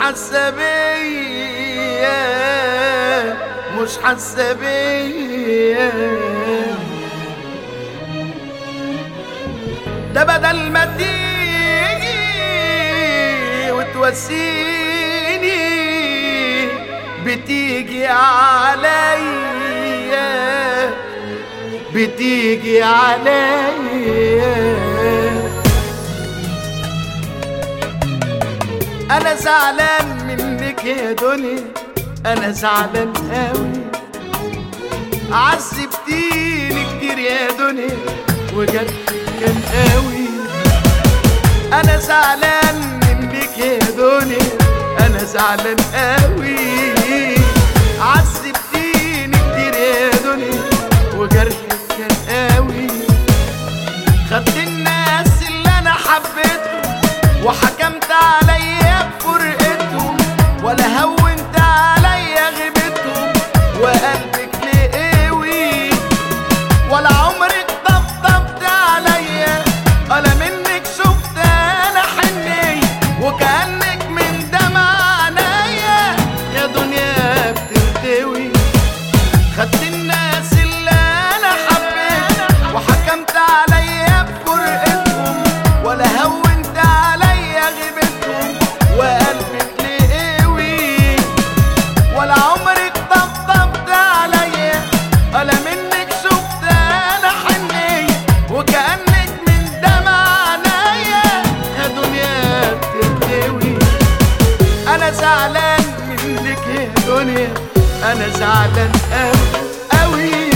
حاسه بيا مش حاسه بيا ده بدل ما تيجي وتواسيني بتيجي عليا بتيجي عليا انا زعلان منك يا دنيا انا زعلان قوي عذبتيني كتير يا دنيا وجرحك كان قوي انا زعلان منك يا دنيا انا زعلان قوي عذبتيني كتير يا دنيا وجرحك كان قوي خدت الناس اللي انا حبيتهم وحكمت عليا بفرقتهم ولا هونت عليا غيبتهم وقلبك لقوي ولا عمرك طبطبت عليا ولا منك شفت انا حني وكانك من دمع عينيا يا دنيا بترتوي خدت الناس اللي انا حبيتهم وحكمت عليا بفرقتهم ولا هونت عليا غيبتهم وقلبك لقوي ولا عمرك طبطبت عليا ولا منك شفت انا حني وكانك من دمع عينيا يا دنيا بترتوي انا زعلان منك يا دنيا انا زعلان قوي قوي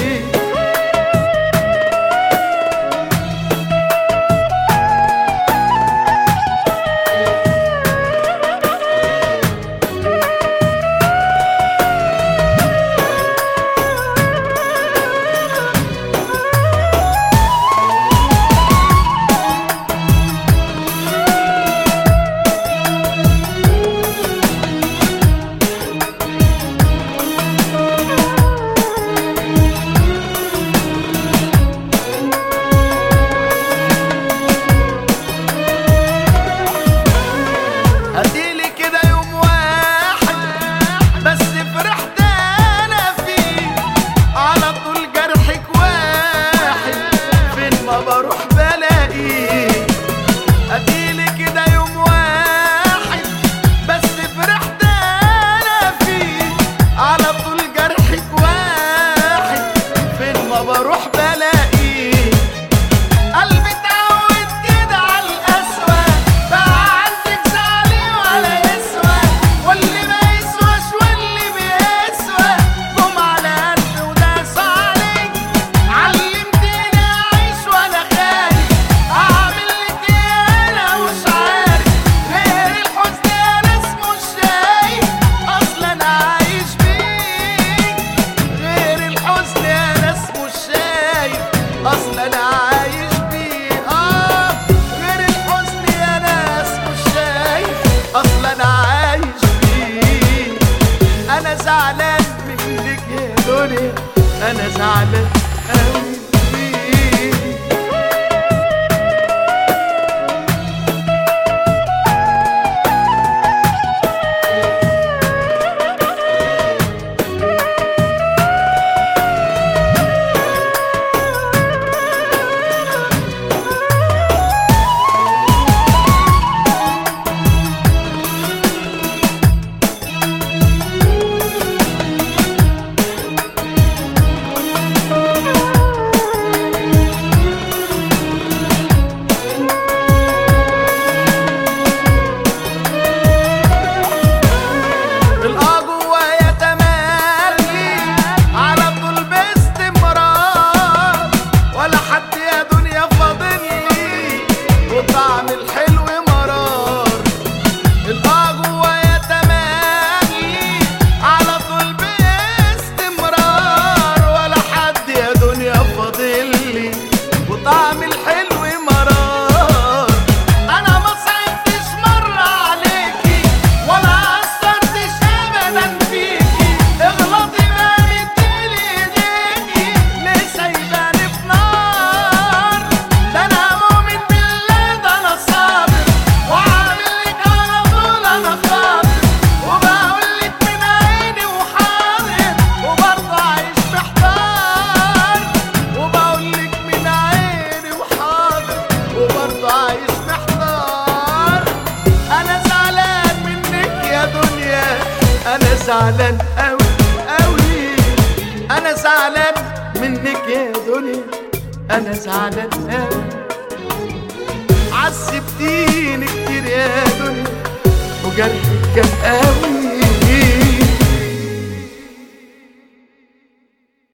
هديلي كده يوم واحد بس فرحت انا فيه على طول جرحك واحد فين ما بروح بلاقيه هديلي كده يوم واحد بس فرحت انا فيه على طول جرحك واحد فين ما بروح بلاقيه قلبي اتعود كده على القسوة بقى عندك زعلي ولا يسوى واللي ما يسواش واللي بيسوى قوم على قلبي وداس عليك علمتني اعيش وانا خايف اعمل لك ايه انا مش عارف غير الحزن انا اسمه شايف اصلا انا عايش بيك غير الحزن انا اسمه شايف اصلا انا عايش بيه اه غير الحزن انا اسمه شايف اصلا انا عايش بيه انا زعلان منك يا دنيا انا زعلان قوي بيه زعلان قوي قوي انا زعلان منك يا دنيا انا زعلان قوي عذبتيني كتير يا دنيا وجرحك كان قوي